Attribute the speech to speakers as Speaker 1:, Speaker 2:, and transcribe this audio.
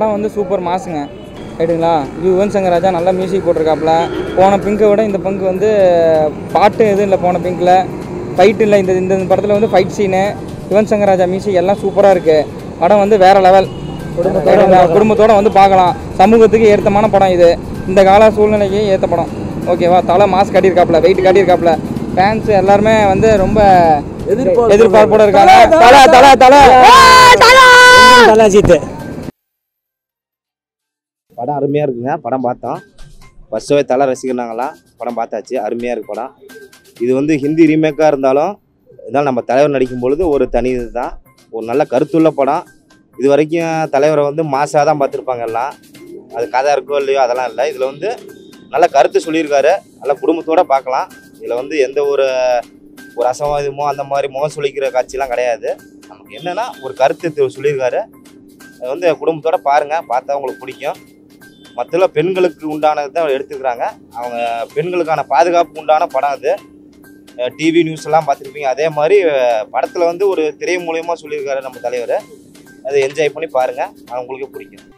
Speaker 1: படம் வந்து சூப்பர் மாசுங்க ரைட்டுங்களா இது யுவன் சங்கர் ராஜா நல்லா மியூசிக் போட்டிருக்காப்புல போன பிங்கை விட இந்த பங்கு வந்து பாட்டு எதுவும் இல்லை போன பிங்கில் ஃபைட் இல்லை இந்த இந்த படத்தில் வந்து fight scene Yuvan Shankar Raja music எல்லாம் சூப்பராக இருக்குது படம் வந்து வேற லெவல் குடும்பத்தோட குடும்பத்தோட வந்து பார்க்கலாம் சமூகத்துக்கு ஏற்றமான படம் இது இந்த கால சூழ்நிலைக்கு ஏற்ற படம் ஓகேவா தலை மாஸ்க் காட்டியிருக்காப்புல வெயிட் காட்டியிருக்காப்புல ஃபேன்ஸ் எல்லாருமே வந்து ரொம்ப எதிர்பார்ப்போட இருக்காங்க தலை தலை தலை
Speaker 2: தலாஜித்து
Speaker 3: படம் அருமையாக இருக்குங்க படம் பார்த்தோம் ஃபஸ்ட்டு தலை ரசிகர்னாங்களாம் படம் பார்த்தாச்சு அருமையாக இருக்கு படம் இது வந்து ஹிந்தி ரீமேக்காக இருந்தாலும் இருந்தாலும் நம்ம தலைவர் நடிக்கும் பொழுது ஒரு தனி இதுதான் ஒரு நல்ல கருத்துள்ள படம் இது வரைக்கும் தலைவரை வந்து மாசாக தான் பார்த்துருப்பாங்க எல்லாம் அது கதை இருக்கோ இல்லையோ அதெல்லாம் இல்லை இதில் வந்து நல்ல கருத்து சொல்லியிருக்காரு நல்ல குடும்பத்தோடு பார்க்கலாம் இதில் வந்து எந்த ஒரு ஒரு அசம்பாவிதமோ அந்த மாதிரி முகம் சுளிக்கிற காட்சிலாம் கிடையாது நமக்கு என்னென்னா ஒரு கருத்து தெ- சொல்லியிருக்காரு அது வந்து குடும்பத்தோட பாருங்கள் பார்த்தா உங்களுக்கு பிடிக்கும் மற்ற பெண்களுக்கு உண்டானது தான் எடுத்துக்கிறாங்க அவங்க பெண்களுக்கான பாதுகாப்பு உண்டான படம் அது டிவி நியூஸ் எல்லாம் பார்த்துருப்பீங்க அதே மாதிரி படத்தில் வந்து ஒரு திரை மூலியமாக சொல்லியிருக்காரு நம்ம தலைவர் அதை என்ஜாய் பண்ணி பாருங்கள் அது உங்களுக்கு பிடிக்கும்